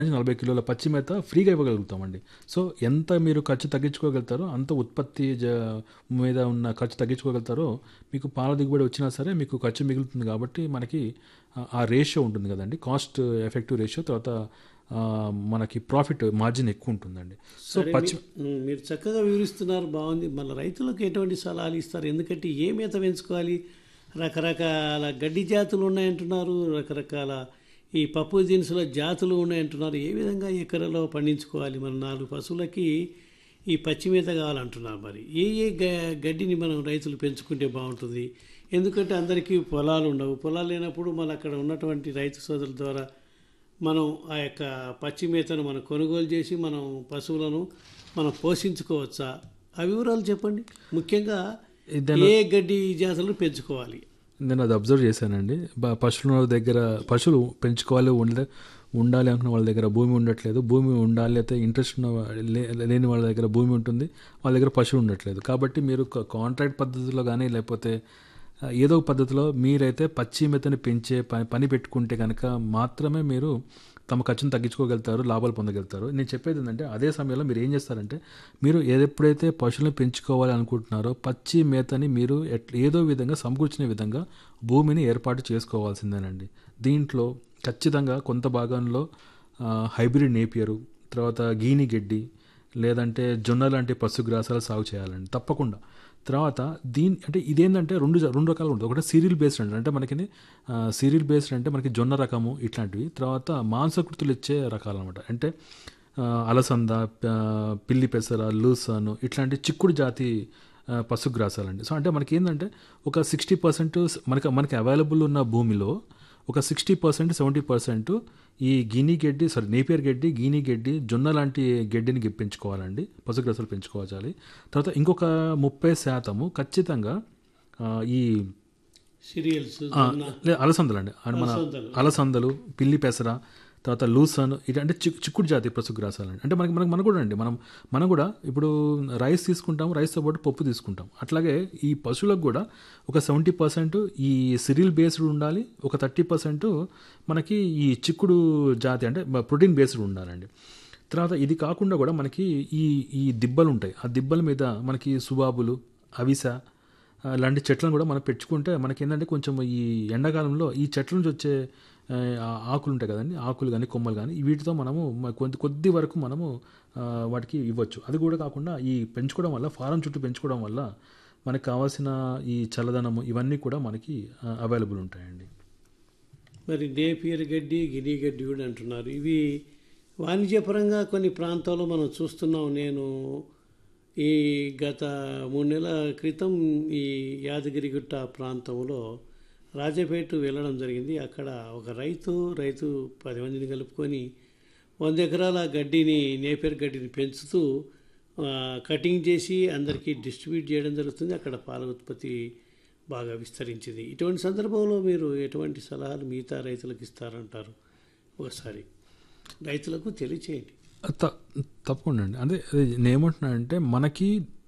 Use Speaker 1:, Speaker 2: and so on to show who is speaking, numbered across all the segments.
Speaker 1: నుంచి నలభై కిలోల పచ్చి మేత ఫ్రీగా ఇవ్వగలుగుతామండి సో ఎంత మీరు ఖర్చు తగ్గించుకోగలుగుతారో అంత ఉత్పత్తి జ మీద ఉన్న ఖర్చు తగ్గించుకోగలుగుతారో మీకు పాల దిగుబడి వచ్చినా సరే మీకు ఖర్చు మిగులుతుంది కాబట్టి మనకి ఆ- ఆ రేషియో ఉంటుంది కదండి కాస్ట్ ఎఫెక్టివ్ రేషియో తర్వాత ఆ, మనకి ప్రాఫిట్ మార్జిన్ ఎక్కువ ఉంటుందండి సో
Speaker 2: సరే,
Speaker 1: పచ్చి
Speaker 2: మీ- ఉమ్, మీరు చక్కగా వివరిస్తున్నారు బాగుంది మళ్ళీ రైతులకు ఎటువంటి సలహాలు ఇస్తారు ఎందుకంటే ఏ మేత పెంచుకోవాలి రకరకాల గడ్డి జాతులు ఉన్నాయంటున్నారు రకరకాల ఈ పప్పు దినుసుల జాతులు ఉన్నాయంటున్నారు ఏ విధంగా ఎకరలో పండించుకోవాలి మన నాలుగు పశువులకి ఈ పచ్చి మేత కావాలంటున్నారు మరి ఏ ఏ గ- గడ్డిని మనం రైతులు పెంచుకుంటే బాగుంటుంది ఎందుకంటే అందరికీ పొలాలు ఉండవు పొలాలు లేనప్పుడు మళ్ళీ అక్కడ ఉన్నటువంటి రైతు సోదరుల ద్వారా మనం ఆ యొక్క పచ్చి మేతను మనం కొనుగోలు చేసి మనం పశువులను మనం పోషించుకోవచ్చా ఆ వివరాలు చెప్పండి ముఖ్యంగా
Speaker 1: ఇదేనా-
Speaker 2: ఏ గడ్డి జాతులను పెంచుకోవాలి
Speaker 1: నేను అది అబ్జర్వ్ చేశానండి బ- పశువుల దగ్గర పశువులు పెంచుకోవాలి ఉండ ఉండాలి అనుకున్న వాళ్ళ దగ్గర భూమి ఉండట్లేదు భూమి ఉండాలి అయితే ఇంట్రెస్ట్ ఉన్న వా- లే- లేని వాళ్ళ దగ్గర భూమి ఉంటుంది వాళ్ళ దగ్గర పశువు ఉండట్లేదు కాబట్టి మీరు క- కాంట్రాక్ట్ పద్ధతిలో కానీ లేకపోతే ఆ, ఏదో ఒక పద్ధతిలో మీరైతే పచ్చి మెతని పెంచే పని పని పెట్టుకుంటే కనుక మాత్రమే మీరు తమ ఖర్చును తగ్గించుకోగలుగుతారు లాభాలు పొందగలుగుతారు నేను చెప్పేది ఏంటంటే అదే సమయంలో మీరు ఏం చేస్తారంటే మీరు ఎప్పుడైతే పశువులను పెంచుకోవాలి అనుకుంటున్నారో పచ్చి మేతని మీరు ఎట్- ఏదో విధంగా సమకూర్చిన విధంగా భూమిని ఏర్పాటు చేసుకోవాల్సిందేనండి దీంట్లో ఖచ్చితంగా కొంత భాగంలో ఆ, హైబ్రిడ్ నేపియరు తర్వాత గీని గడ్డి లేదంటే జొన్న లాంటి పశుగ్రాసాలు సాగు చేయాలండి తప్పకుండా తర్వాత దీని అంటే ఇదేంటంటే రెండు జ- రెండు రకాలు ఉంటుంది ఒకటి సీరియల్ బేస్డ్ అంటే అంటే మనకి సీరియల్ బేస్డ్ అంటే మనకి జొన్న రకము ఇట్లాంటివి తర్వాత మాంసకృతులు ఇచ్చే రకాలు అనమాట అంటే ఆ, అలసంద ప- పిల్లి పెసర లూసాను ఇట్లాంటి చిక్కుడు జాతి ఆ, పశుగ్రాసాలండి సో అంటే మనకి ఏంటంటే ఒక సిక్స్టీ పర్సెంట్ మనకి మనకి అవైలబుల్ ఉన్న భూమిలో ఒక సిక్స్టీ పర్సెంట్ సెవెంటీ పర్సెంట్ ఈ గిని గడ్డి సారీ నేపియర్ గడ్డి గీని గడ్డి జొన్న లాంటి గడ్డిని గి- పెంచుకోవాలండి పశుగ్రాసాలు పెంచుకోవాలి తర్వాత ఇంకొక ముప్పై శాతము ఖచ్చితంగా ఆ, ఈ
Speaker 2: సీరియల్స్
Speaker 1: ఆ, లే అలసందలు అండి అండ్ మన
Speaker 2: అలసందలు.
Speaker 1: అలసందలు పిల్లి పెసర తర్వాత లూసన్ ఇది అంటే చిక్ చిక్కుడు జాతి పశుగ్రాసాలు అండి అంటే మనకి మనకి మనం కూడా అండి మనం మనం కూడా ఇప్పుడు రైస్ తీసుకుంటాం రైస్తో పాటు పప్పు తీసుకుంటాం అట్లాగే ఈ పశువులకు కూడా ఒక సెవెంటీ పర్సెంట్ ఈ సిరియల్ బేస్డ్ ఉండాలి ఒక థర్టీ పర్సెంట్ మనకి ఈ చిక్కుడు జాతి అంటే ప్రోటీన్ బేస్డ్ ఉండాలండి తర్వాత ఇది కాకుండా కూడా మనకి ఈ ఈ దిబ్బలు ఉంటాయి ఆ దిబ్బల మీద మనకి సుబాబులు అవిస ఆ, లాంటి చెట్లను కూడా మనం పెంచుకుంటే మనకి ఏంటంటే కొంచెం ఈ ఎండాకాలంలో ఈ చెట్ల నుంచి వచ్చే ఆ, ఆ ఆకులు ఉంటాయి కదండి ఆకులు కానీ కొమ్మలు కానీ వీటితో మనము మ- కొద్ది కొద్ది వరకు మనము ఆ, వాటికి ఇవ్వచ్చు అది కూడా కాకుండా ఈ పెంచుకోవడం వల్ల ఫారం చుట్టూ పెంచుకోవడం వల్ల మనకు కావాల్సిన ఈ చల్లదనము ఇవన్నీ కూడా మనకి అవైలబుల్ ఉంటాయండి
Speaker 2: మరి నేపియర్ గడ్డి గిని గడ్డి కూడా అంటున్నారు ఇవి వాణిజ్యపరంగా కొన్ని ప్రాంతాల్లో మనం చూస్తున్నాం నేను ఈ గత మూడు నెలల క్రితం ఈ యాదగిరిగుట్ట ప్రాంతంలో రాజపేట వెళ్ళడం జరిగింది అక్కడ ఒక రైతు రైతు పది మందిని కలుపుకొని వంద ఎకరాల గడ్డిని నేపేర్ గడ్డిని పెంచుతూ ఆ, కటింగ్ చేసి అందరికీ డిస్ట్రిబ్యూట్ చేయడం జరుగుతుంది అక్కడ పాల ఉత్పత్తి బాగా విస్తరించింది ఇటువంటి సందర్భంలో మీరు ఎటువంటి సలహాలు మిగతా రైతులకు ఇస్తారంటారు ఒకసారి రైతులకు తెలియచేయండి
Speaker 1: త- తప్పకుండా అండి అదే అదే నేను ఏమంటున్నానంటే మనకి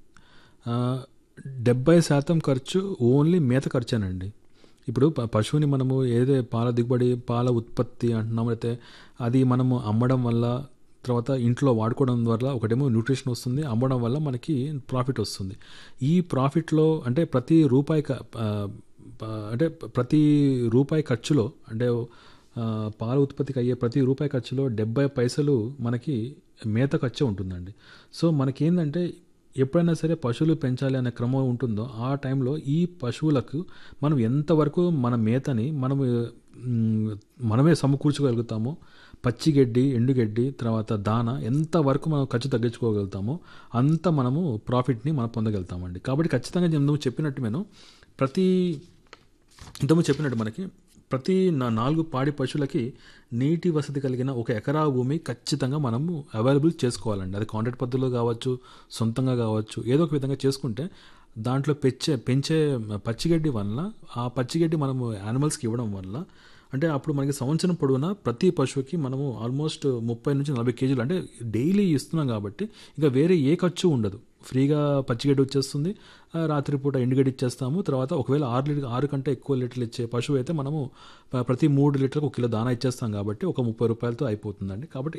Speaker 1: ఆ, డెబ్బై శాతం ఖర్చు ఓన్లీ మేత ఖర్చేనండి ఇప్పుడు ప- పశువుని మనము ఏదే పాల దిగుబడి పాల ఉత్పత్తి అంటున్నాం అయితే అది మనము అమ్మడం వల్ల తర్వాత ఇంట్లో వాడుకోవడం వల్ల ఒకటేమో న్యూట్రిషన్ వస్తుంది అమ్మడం వల్ల మనకి ప్రాఫిట్ వస్తుంది ఈ ప్రాఫిట్లో అంటే ప్రతి రూపాయి క- ఆ, ప- అంటే ప్రతి రూపాయి ఖర్చులో అంటే ఆ, పాల ఉత్పత్తికి అయ్యే ప్రతి రూపాయి ఖర్చులో డెబ్బై పైసలు మనకి మేత ఖర్చే ఉంటుందండి సో మనకేందంటే ఎప్పుడైనా సరే పశువులు పెంచాలి అనే క్రమం ఉంటుందో ఆ టైంలో ఈ పశువులకు మనం ఎంతవరకు మన మేతని మనం మ్, మనమే సమకూర్చగలుగుతామో పచ్చిగడ్డి ఎండుగడ్డి తర్వాత దాన ఎంతవరకు మనం ఖర్చు తగ్గించుకోగలుగుతామో అంత మనము ప్రాఫిట్ని మనం పొందగలుగుతామండి కాబట్టి ఖచ్చితంగా నేను నువ్వు చెప్పినట్టు నేను ప్రతి ఇంతకుముందు చెప్పినట్టు మనకి ప్రతి నా నాలుగు పాడి పశువులకి నీటి వసతి కలిగిన ఒక ఎకరా భూమి ఖచ్చితంగా మనము అవైలబుల్ చేసుకోవాలండి అది కాంట్రాక్ట్ పద్ధతిలో కావచ్చు సొంతంగా కావచ్చు ఏదో ఒక విధంగా చేసుకుంటే దాంట్లో పెంచే పెంచే పచ్చిగడ్డి వల్ల ఆ పచ్చిగడ్డి మనము యానిమల్స్కి ఇవ్వడం వల్ల అంటే అప్పుడు మనకి సంవత్సరం పొడవునా ప్రతి పశువుకి మనము ఆల్మోస్ట్ ముప్పై నుంచి నలభై కేజీలు అంటే డైలీ ఇస్తున్నాం కాబట్టి ఇంకా వేరే ఏ ఖర్చు ఉండదు ఫ్రీగా పచ్చిగడ్డి వచ్చేస్తుంది ఆ, రాత్రిపూట ఎండుగడ్డి ఇచ్చేస్తాము తర్వాత ఒకవేళ ఆరు లీటర్ ఆరు కంటే ఎక్కువ లీటర్లు ఇచ్చే పశువు అయితే మనము ప- ప్రతి మూడు లీటర్లకు ఒక కిలో దానా ఇచ్చేస్తాం కాబట్టి ఒక ముప్పై రూపాయలతో అయిపోతుందండి కాబట్టి